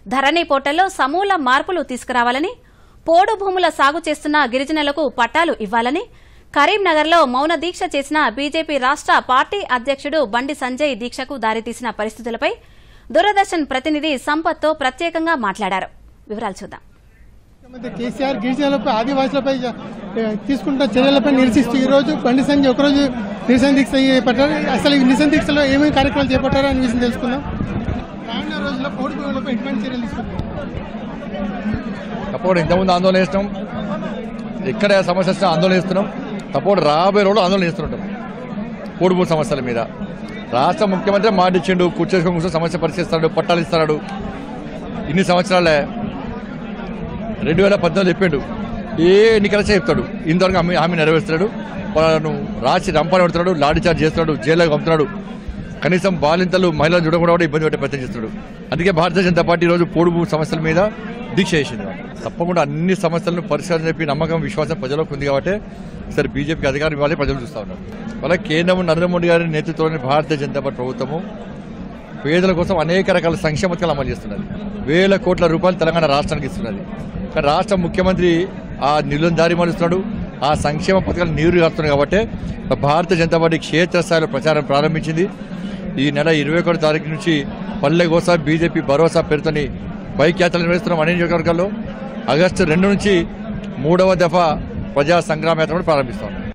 ధరణి పోర్టల్లో సమూల మార్పులు తీసుకురావాలని పోడు భూముల సాగు చేస్తున్న గిరిజనులకు పట్టాలు ఇవ్వాలని కరీంనగర్లో మౌన దీక్ష చేసిన బీజేపీ రాష్ట పార్టీ అధ్యక్షుడు బండి సంజయ్ దీక్షకు దారితీసిన పరిస్థితులపై దూరదర్శన్ ప్రతినిధి సంపత్తో ప్రత్యేకంగా మాట్లాడారు వివరాలు చూద్దాం ముఖ్యమంత్రి కేసీఆర్ గిరిజనులపై ఆదివాసులపై ఏ, తీసుకుంటున్న చర్యలపై నిరసిస్తూ ఈ రోజు బండి సంజయ్ ఒకరోజు నిరసన దీక్ష చేపట్టారు అసలు ఈ నిరసన దీక్షలో ఏమేమి కార్యక్రమాలు చేపట్టారో అనే విషయం తెలుసుకుందాం రానున్న రోజుల్లో పోటీ భూములపై ఎటువంటి చర్యలు తీసుకుంటారు తప్పుడు ఇంతకుముందు ఆందోళన చేస్తున్నాం ఎక్కడ సమస్య వచ్చినా ఆందోళన చేస్తున్నాం తప్పుడు రాబోయే రోజులు ఆందోళన చేస్తుంటాం కూడుపు సమస్యల మీద రాష్ట్ర ముఖ్యమంత్రి మాట ఇచ్చిండు కూర్చేసుకొని కూర్చొని సమస్య పరిశీలిస్తాడు పట్టాలు ఇస్తాడు ఇన్ని సంవత్సరాలే రెండు వేల పద్నాలుగు చెప్పిండు ఏ ఎన్నికలచే చెప్తాడు ఇంతవరకు హామీ హామీ నెరవేరుస్తాడు వాళ్ళను రాసి రంపాలు పెడుతున్నాడు లాఠీ చార్జ్ చేస్తున్నాడు జైల్లోకి పంపుతున్నాడు కనీసం బాలింతలు మహిళలు చూడకుండా కూడా ఇబ్బంది పెట్టే ప్రయత్నం చేస్తున్నాడు అందుకే భారతీయ జనతా పార్టీ ఈ రోజు పొడుపు సమస్యల మీద దీక్ష చేసింది తప్పకుండా అన్ని సమస్యలను పరిష్కారం చెప్పి నమ్మకం విశ్వాసం ప్రజలకు ఉంది కాబట్టి సరే బీజేపీకి అధికారం ఇవ్వాలి ప్రజలు చూస్తా ఉన్నారు వాళ్ళ కేంద్రం నరేంద్ర మోడీ గారి నేతృత్వంలోని భారతీయ జనతా పార్టీ ప్రభుత్వము పేదల కోసం అనేక రకాల సంక్షేమ పథకాలు అమలు చేస్తున్నది వేల కోట్ల రూపాయలు తెలంగాణ రాష్ట్రానికి ఇస్తున్నది కానీ రాష్ట్ర ముఖ్యమంత్రి ఆ నిధులను దారి మరుస్తున్నాడు ఆ సంక్షేమ పథకాలు నీరు కాస్తున్నాయి కాబట్టి భారతీయ జనతా పార్టీ క్షేత్రస్థాయిలో ప్రచారం ప్రారంభించింది ఈ నెల ఇరవై ఒకటి తారీఖు నుంచి పల్లె గోసా బీజేపీ భరోసా పేరుతోని బైక్ యాత్రలు నిర్వహిస్తున్నాం అన్ని నియోజకవర్గాల్లో ఆగస్టు రెండు నుంచి మూడవ దఫా ప్రజా సంగ్రామ యాత్ర కూడా ప్రారంభిస్తాం